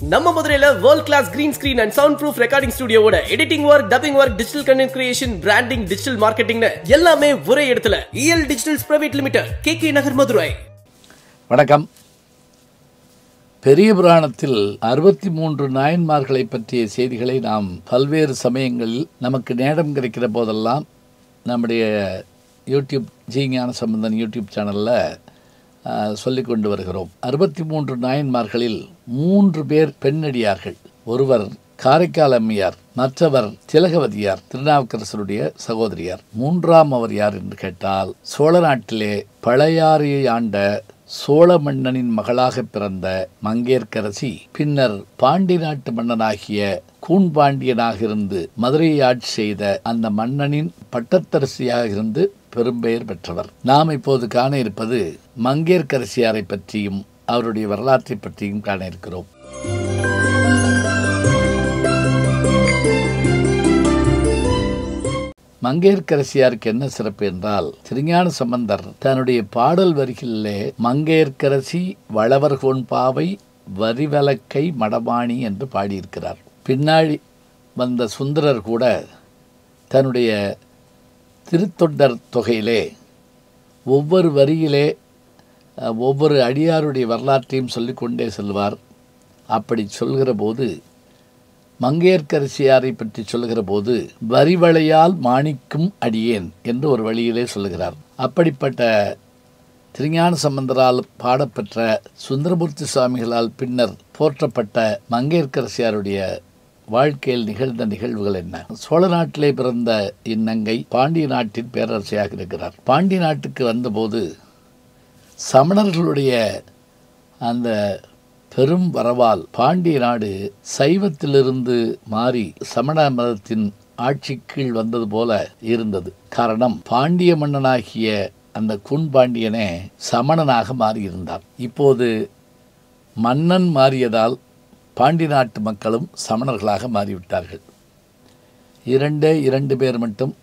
நம்ம மதுரையில world class green screen and sound proof recording ஸ்டுடியோட editing work dubbing work digital content creation branding digital மார்க்கெட்டிங்னு எல்லாமே ஒரே இடத்துல EL digitals private limited K K Nagar Madurai வணக்கம் பெரிய புராணத்தில் அறுபத்தி மூன்று நாயன்மார்களை பற்றிய செய்திகளை நாம் பல்வேறு சமயங்களில் நமக்கு நேரம் கிடைக்கிற போதெல்லாம் நம்முடைய யூடியூப் ஜி ஞான சம்பந்தன் யூடியூப் சேனலில் சொல்லி கொண்டு வருகிறோம் அறுபத்தி மூன்று நாயன்மார்களில் மூன்று பேர் பெண்ணடியார்கள் ஒருவர் காரைக்கால் அம்மையார் மற்றவர் திலகவதியார் திருநாவுக்கரசருடைய சகோதரியார் மூன்றாம் அவர் யார் என்று கேட்டால் சோழ நாட்டிலே பழையாறையை ஆண்ட சோழ மன்னனின் மகளாக பிறந்த மங்கேற்கரசி பின்னர் பாண்டி நாட்டு மன்னனாகிய கூன்பாண்டியனாக இருந்து மதுரையை ஆட்சி செய்த அந்த மன்னனின் பட்டத்தரசியாக இருந்து பெரும்பெயர் பெற்றவர் நாம் இப்போது காண இருப்பது மங்கேற்கரசியாரை பற்றியும் அவருடைய வரலாற்றை பற்றியும் காண இருக்கிறோம் மங்கையர்க்கரசியாருக்கு என்ன சிறப்பு என்றால் திருஞான சம்பந்தர் தன்னுடைய பாடல் வரிகளிலே மங்கையர்க்கரசி வளவர்கோன் பாவை வரிவலக்கை மடபாணி என்று பாடியிருக்கிறார் பின்னாடி வந்த சுந்தரர் கூட தன்னுடைய திருத்தொண்டர் தொகையிலே ஒவ்வொரு வரியிலே அஹ், ஒவ்வொரு அடியாருடைய வரலாற்றையும் சொல்லிக்கொண்டே செல்வார் அப்படி சொல்கிற போது மங்கையர்க்கரசியாரை பற்றி சொல்லுகிற போது வரிவளையால் மாணிக்கும் அடியேன் என்று ஒரு வழியிலே சொல்லுகிறார் அப்படிப்பட்ட திருஞான சம்பந்தரால் பாடப்பெற்ற சுந்தரமூர்த்தி சுவாமிகளால் பின்னர் போற்றப்பட்ட மங்கையர்க்கரசியாருடைய வாழ்க்கையில் நிகழ்ந்த நிகழ்வுகள் என்ன சோழ நாட்டிலே பிறந்த இந்நங்கை பாண்டிய நாட்டின் பேரரசியாக இருக்கிறார் பாண்டிய நாட்டுக்கு வந்தபோது சமணர்களுடைய அந்த பெரும் வரவால் பாண்டிய நாடு சைவத்திலிருந்து மாறி சமண மதத்தின் ஆட்சி கீழ் வந்தது போல இருந்தது காரணம் பாண்டிய மன்னனாகிய அந்த குன்பாண்டியனே சமணனாக மாறியிருந்தார் இப்போது மன்னன் மாறியதால் பாண்டி நாட்டு மக்களும் சமணர்களாக மாறிவிட்டார்கள் இரண்டே இரண்டு பேர் மட்டும்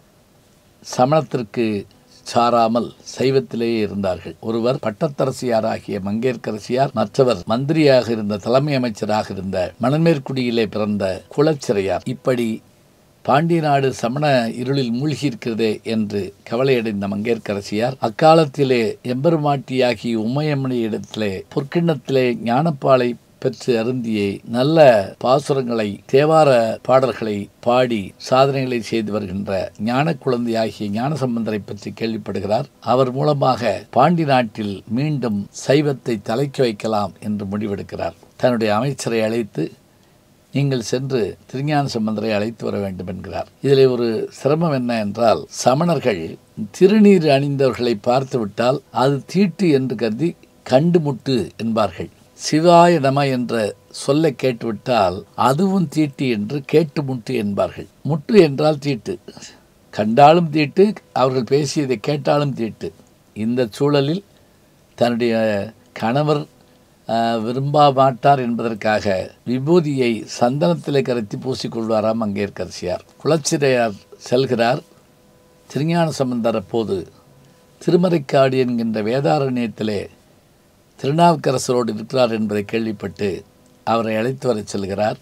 சமணத்திற்கு சாராமல் சைவத்திலேயே இருந்தார்கள் ஒருவர் பட்டத்தரசியாராகிய மங்கேற்கரசியார் மற்றவர் மந்திரியாக இருந்த தலைமை அமைச்சராக இருந்த மணமேற்குடியிலே பிறந்த குலச்சிறையார் இப்படி பாண்டிய நாடு சமண இருளில் மூழ்கி இருக்கிறதே என்று கவலையடைந்த மங்கேற்கரசியார் அக்காலத்திலே எம்பெருமாட்டியாகி உமையம்மணி இடத்திலே பொற்கிண்ணத்திலே ஞானப்பாலை பெற்று அருந்திய நல்ல பாசுரங்களை தேவார பாடல்களை பாடி சாதனைகளை செய்து வருகின்ற ஞான குழந்தையாகிய ஞான சம்பந்தரை பற்றி கேள்விப்படுகிறார் அவர் மூலமாக பாண்டி நாட்டில் மீண்டும் சைவத்தை தலைக்க வைக்கலாம் என்று முடிவெடுக்கிறார் தன்னுடைய அமைச்சரை அழைத்து நீங்கள் சென்று திருஞான சம்பந்தரை அழைத்து வர வேண்டும் என்கிறார் இதில் ஒரு சிரமம் என்ன என்றால் சமணர்கள் திருநீர் அணிந்தவர்களை பார்த்துவிட்டால் அது தீட்டு என்று கருதி கண்டு முட்டு என்பார்கள் சிவாய நம என்ற சொல்லை கேட்டுவிட்டால் அதுவும் தீட்டு என்று கேட்டு முட்டு என்பார்கள் முட்டு என்றால் தீட்டு கண்டாலும் தீட்டு அவர்கள் பேசியதை கேட்டாலும் தீட்டு இந்த சூழலில் தன்னுடைய கணவர் ஆஹ், விரும்ப மாட்டார் என்பதற்காக விபூதியை சந்தனத்திலே கரைத்து பூசிக்கொள்வாராம் மங்கையர்கரசியார் குலச்சிறையார் செல்கிறார் திருஞான சம்பந்தர் அப்போது திருமறைக்காடு என்கின்ற வேதாரண்யத்திலே திருநாவுக்கரசரோடு இருக்கிறார் என்பதை கேள்விப்பட்டு அவரை அழைத்து வரச் செல்கிறார்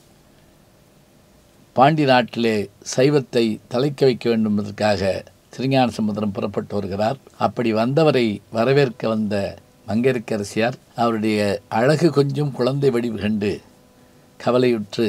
பாண்டி நாட்டிலே சைவத்தை தலைக்க வைக்க வேண்டும் என்பதற்காக திருஞான சமுத்திரம் புறப்பட்டு வருகிறார் அப்படி வந்தவரை வரவேற்க வந்த மங்கையர்க்கரசியார் அவருடைய அழகு கொஞ்சம் குழந்தை வடிவு கண்டு கவலையுற்று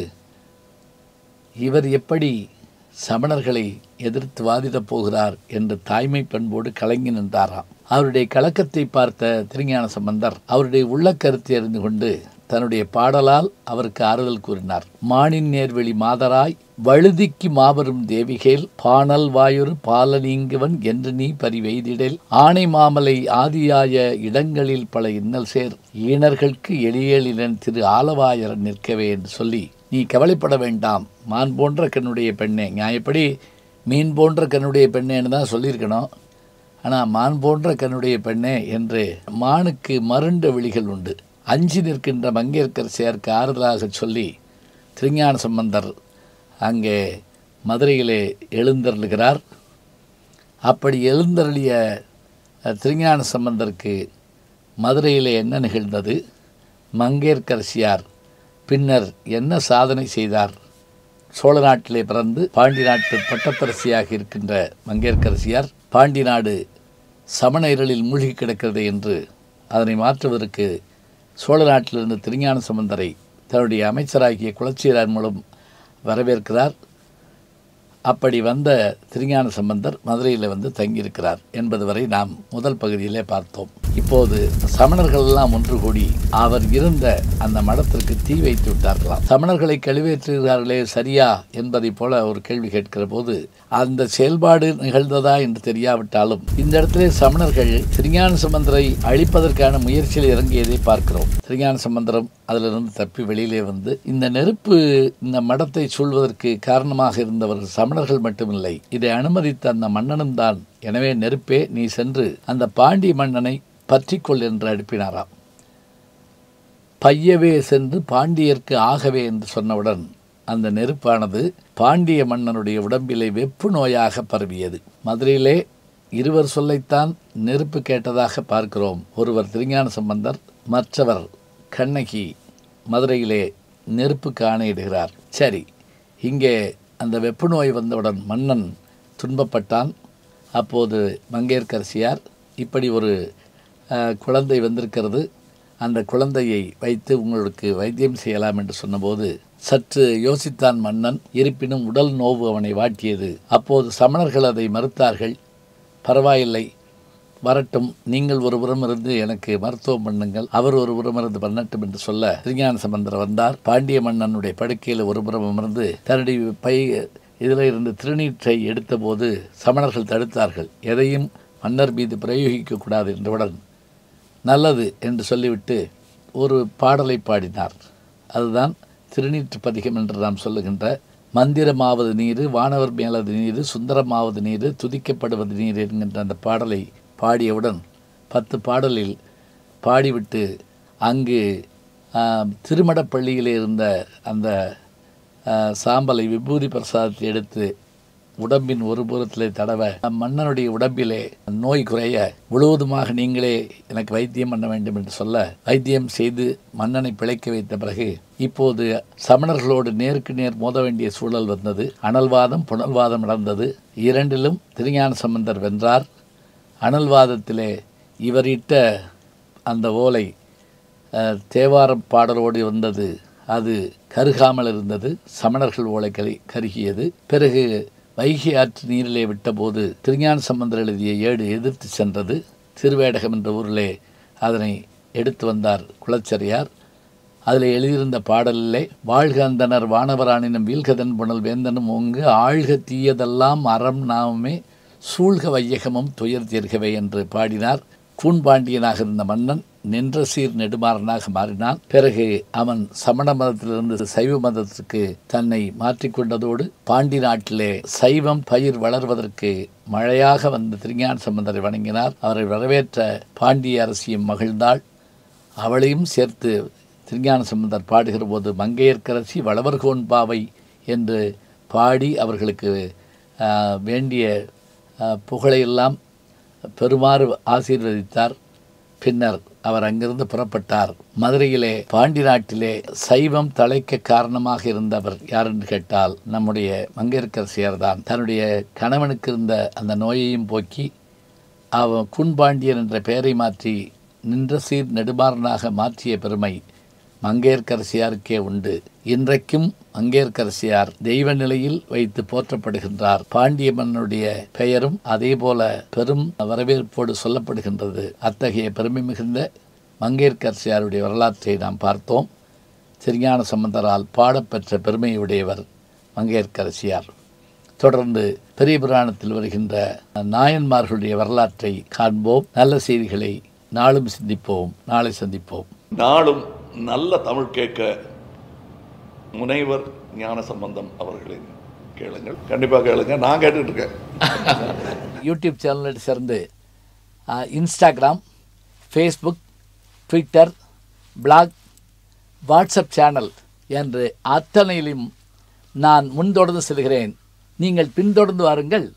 இவர் எப்படி சமணர்களை எதிர்த்து வாதிடப் போகிறார் என்று தாய்மை பண்போடு கலங்கி நின்றாராம் அவருடைய கலக்கத்தை பார்த்த திருஞான சம்பந்தர் அவருடைய உள்ள கருத்தை அறிந்து கொண்டு தன்னுடைய பாடலால் அவருக்கு ஆறுதல் கூறினார் மானின் நேர்வெளி மாதராய் வழுதிக்கு மாபெரும் தேவிகேல் பாணல் வாயுறு பால நீங்குவன் என்று நீ பரிவெய்திடல் ஆனை மாமலை ஆதியாய இடங்களில் பல இன்னல் சேர் ஈனர்களுக்கு எளியலினன் திரு ஆலவாயரன் நிற்கவே என்று சொல்லி நீ கவலைப்பட வேண்டாம் மான் போன்ற கண்ணுடைய பெண்ணே நியாயப்படி மீன் போன்ற கண்ணுடைய பெண்ணேன்னு தான் சொல்லியிருக்கணும் ஆனால் மான் போன்ற கண்ணுடைய பெண்ணே என்று மானுக்கு மருண்ட விழிகள் உண்டு அஞ்சி நிற்கின்ற மங்கையர்க்கரசியாருக்கு ஆறுதலாக சொல்லி திருஞான சம்பந்தர் அங்கே மதுரையிலே எழுந்தருளுகிறார் அப்படி எழுந்தருளிய அஹ், திருஞான சம்பந்தருக்கு மதுரையிலே என்ன நிகழ்ந்தது மங்கையர்க்கரசியார் பின்னர் என்ன சாதனை செய்தார் சோழ நாட்டிலே பிறந்து பாண்டி நாட்டு பட்டத்தரசியாக இருக்கின்ற மங்கையர்க்கரசியார் பாண்டி நாடு சமண இருளில் மூழ்கி கிடக்கிறது என்று அதனை மாற்றுவதற்கு சோழ நாட்டிலிருந்து திருஞான சம்பந்தரை தன்னுடைய அமைச்சராகிய குலச்சீரார் மூலம் வரவேற்கிறார் அப்படி வந்த திருஞான சம்பந்தர் மதுரையில் வந்து தங்கியிருக்கிறார் என்பது வரை நாம் முதல் பகுதியிலே பார்த்தோம் இப்போது சமணர்கள் எல்லாம் ஒன்று கூடி அவர் இருந்த அந்த மடத்திற்கு தீ வைத்து விட்டார்களாம் சமணர்களை கழுவேற்றுகிறார்களே சரியா என்பதைப் போல ஒரு கேள்வி கேட்கிற போது அந்த செயல்பாடு நிகழ்ந்ததா என்று தெரியாவிட்டாலும் இந்த இடத்திலே சமணர்கள் திருஞான சம்பந்தரை அழிப்பதற்கான முயற்சியில் இறங்கியதை பார்க்கிறோம் திருஞான சம்பந்தரம் அதிலிருந்து தப்பி வெளியிலே வந்து இந்த நெருப்பு இந்த மடத்தை சூழ்வதற்கு காரணமாக இருந்தவர்கள் சமணர்கள் மட்டுமில்லை இதை அனுமதித்த அந்த மன்னனும் தான் எனவே நெருப்பே நீ சென்று அந்த பாண்டிய மன்னனை பற்றிக்கொள் என்று அனுப்பினாராம் பையவே சென்று பாண்டியர்க்கு ஆகவே என்று சொன்னவுடன் அந்த நெருப்பானது பாண்டிய மன்னனுடைய உடம்பிலே வெப்பு நோயாக பரவியது மதுரையிலே இருவர் சொல்லைத்தான் நெருப்பு கேட்டதாக பார்க்கிறோம் ஒருவர் திருஞான சம்பந்தர் மற்றவர் கண்ணகி மதுரையிலே நெருப்புக்கு ஆணையிடுகிறார் சரி இங்கே அந்த வெப்பு நோய் வந்தவுடன் மன்னன் துன்பப்பட்டான் அப்போது மங்கையர்க்கரசியார் இப்படி ஒரு அஹ், குழந்தை வந்திருக்கிறது அந்த குழந்தையை வைத்து உங்களுக்கு வைத்தியம் செய்யலாம் என்று சொன்னபோது சற்று யோசித்தான் மன்னன் இருப்பினும் உடல் நோவு அவனை வாட்டியது அப்போது சமணர்கள் அதை மறுத்தார்கள் பரவாயில்லை வரட்டும் நீங்கள் ஒரு புறம் இருந்து எனக்கு மருத்துவம் பண்ணுங்கள் அவர் ஒரு புறம் இருந்து பண்ணட்டும் என்று சொல்ல திருஞான சம்பந்தர் வந்தார் பாண்டிய மன்னனுடைய படுக்கையில் ஒரு புறம் அமர்ந்து தன்னுடைய பை இதில் இருந்து திருநீற்றை எடுத்தபோது சமணர்கள் தடுத்தார்கள் எதையும் மன்னர் மீது பிரயோகிக்கக்கூடாது என்றவுடன் நல்லது என்று சொல்லிவிட்டு ஒரு பாடலை பாடினார் அதுதான் திருநீற்று பதிகம் என்று நாம் சொல்லுகின்ற மந்திரமாவது நீரு வானவர் மேலது நீரு சுந்தரமாவது நீரு துதிக்கப்படுவது நீர் என்கின்ற அந்த பாடலை பாடியவுடன் பத்து பாடலில் பாடிவிட்டு அங்கு ஆம், திருமடப்பள்ளியிலே இருந்த அந்த ஆ, சாம்பலை விபூதி பிரசாதத்தை எடுத்து உடம்பின் ஒரு புறத்திலே தடவ மன்னனுடைய உடம்பிலே நோய் குறைய முழுவதுமாக நீங்களே எனக்கு வைத்தியம் பண்ண வேண்டும் என்று சொல்ல வைத்தியம் செய்து மன்னனை பிழைக்க வைத்த பிறகு இப்போது சமணர்களோடு நேருக்கு நேர் மோத வேண்டிய சூழல் வந்தது அனல்வாதம் புனல்வாதம் நடந்தது இரண்டிலும் திருஞான சம்பந்தர் வென்றார் அனல்வாதத்திலே இவரிட்ட அந்த ஓலை அஹ், தேவாரம் பாடலோடு வந்தது அது கருகாமல் இருந்தது சமணர்கள் ஓலை கரி கருகியது பிறகு வைகை ஆற்று நீரிலே விட்டபோது திருஞான சம்பந்தர் எழுதிய ஏடு எதிர்த்து சென்றது திருவேடகம் என்ற ஊரிலே அதனை எடுத்து வந்தார் குலச்சரியார் அதில் எழுதியிருந்த பாடலிலே வாழ்க அந்தனர் வானவரானினும் வீழ்கதன் புனல் வேந்தனும் ஓங்கு ஆழ்க தீயதெல்லாம் அறம் நாமே சூழ்க வையகமும் துயர் தீர்கவே என்று பாடினார் கூன்பாண்டியனாக இருந்த மன்னன் நின்ற சீர் நெடுமாறனாக மாறினான் பிறகு அவன் சமண மதத்திலிருந்து சைவ மதத்திற்கு தன்னை மாற்றிக்கொண்டதோடு பாண்டி நாட்டிலே சைவம் பயிர் வளர்வதற்கு மழையாக வந்த திருஞான சம்பந்தரை வணங்கினார் அவரை வரவேற்ற பாண்டிய அரசியும் மகிழ்ந்தாள் அவளையும் சேர்த்து திருஞான சம்பந்தர் பாடுகிற போது மங்கையர்க்கரசி வளவர்கோன் பாவை என்று பாடி அவர்களுக்கு ஆ, வேண்டிய ஆ, புகழையெல்லாம் பெறுமாறு ஆசீர்வதித்தார் பின்னர் அவர் அங்கிருந்து புறப்பட்டார் மதுரையிலே பாண்டி நாட்டிலே சைவம் தலைக்க காரணமாக இருந்தவர் யார் என்று கேட்டால் நம்முடைய மங்கையர்க்கரசியார் தான் தன்னுடைய கணவனுக்கு இருந்த அந்த நோயையும் போக்கி அவன் குன்பாண்டியன் என்ற பெயரை மாற்றி நின்ற சீர் நெடுமாறனாக மாற்றிய பெருமை மங்கையர்க்கரசியாருக்கே உண்டு இன்றைக்கும் மங்கையர்க்கரசியார் தெய்வ நிலையில் வைத்து போற்றப்படுகின்றார் பாண்டிய மன்னனுடைய பெயரும் அதேபோல பெரும் வரவேற்போடு சொல்லப்படுகின்றது அத்தகைய பெருமை மிகுந்த மங்கையர்க்கரசியாருடைய வரலாற்றை நாம் பார்த்தோம் திருஞான சம்பந்தரால் பாடப்பெற்ற பெருமையுடையவர் மங்கையர்க்கரசியார் தொடர்ந்து பெரிய புராணத்தில் வருகின்ற நாயன்மார்களுடைய வரலாற்றை காண்போம் நல்ல செய்திகளை நாளும் சிந்திப்போம் நாளை சந்திப்போம் நாளும் நல்ல தமிழ் கேட்க முனைவர் ஞான சம்பந்தம் அவர்களின் கேளுங்கள் கண்டிப்பாக கேளுங்க நான் கேட்டுட்டு இருக்கேன் யூடியூப் சேனலில் சேர்ந்து அஹ், Instagram Facebook Twitter blog WhatsApp channel என்று அத்தனையிலும் நான் முன்தொடர்ந்து செல்கிறேன் நீங்கள் பின்தொடர்ந்து வாருங்கள்